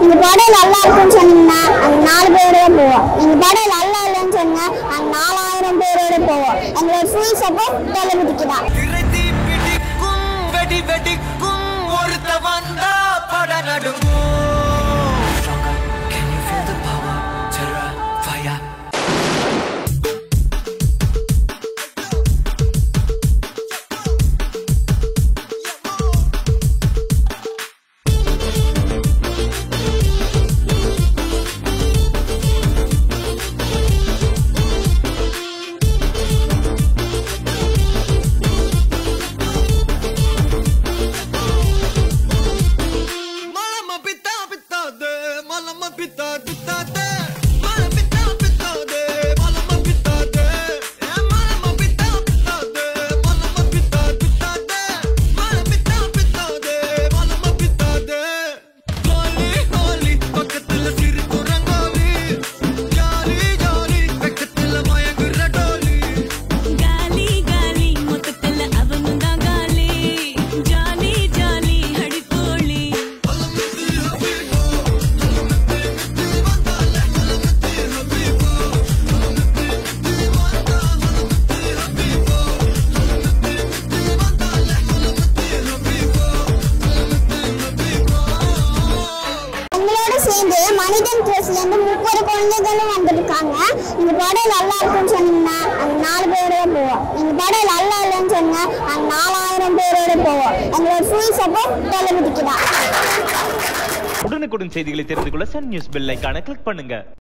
நீங்க படம் நல்லா இருக்குன்னு சொன்னீங்கன்னா நாங்க நாலு பேரோட போவோம் நீங்க படம் நல்லா இல்லைன்னு சொன்னீங்க நாங்க நாலாயிரம் பேரோட போவோம் எங்களோட ஃபுல் சப்போர்ட் தளபதிக்கு தான் திரைதி பிடிக்கும் வெடி வெடிக்கும் ஒருத்த வந்தா பட நடுங்கும் Can you feel the power? Terror, fire. மலம பித்தா பித்தாதே மலம பித்தா பித்தாதே மலம பித்தா பித்தாதே மலம பித்தாதே ஏ மலம பித்தா பித்தாதே மலம பித்தா பித்தாதே மலம பித்தா பித்தாதே மலம பித்தாதே ஹோலி ஹோலி பக்கத்துல சிறு குரங்கோலி ஜாலி ஜாலி பக்கத்துல மயங்குற டோலி ಗಾಲಿ ಗಾಲಿ ಮೊತ್ತಲ್ಲ ಅವನುಂದ ಗಾಲಿ ಜಾಲಿ ಜಾಲಿ ಹಡಿಕೋಳಿ எங்களோட சேர்ந்து மனிதன் ட்ரெஸ்ல இருந்து முப்பது குழந்தைகளும் வந்திருக்காங்க இந்த படம் நல்லா இருக்குன்னு சொன்னீங்கன்னா நாங்க நாலு பேரோட போவோம் நீங்க படம் நல்லா இல்லைன்னு சொன்னீங்க நாங்க நாலாயிரம் பேரோட போவோம் எங்களோட ஃபுல் சப்போர்ட் தளபதிக்கு தான் உடனுக்குடன் செய்திகளை தெரிந்து கொள்ள சன் நியூஸ் பெல் ஐகானை கிளிக் பண்ணுங்க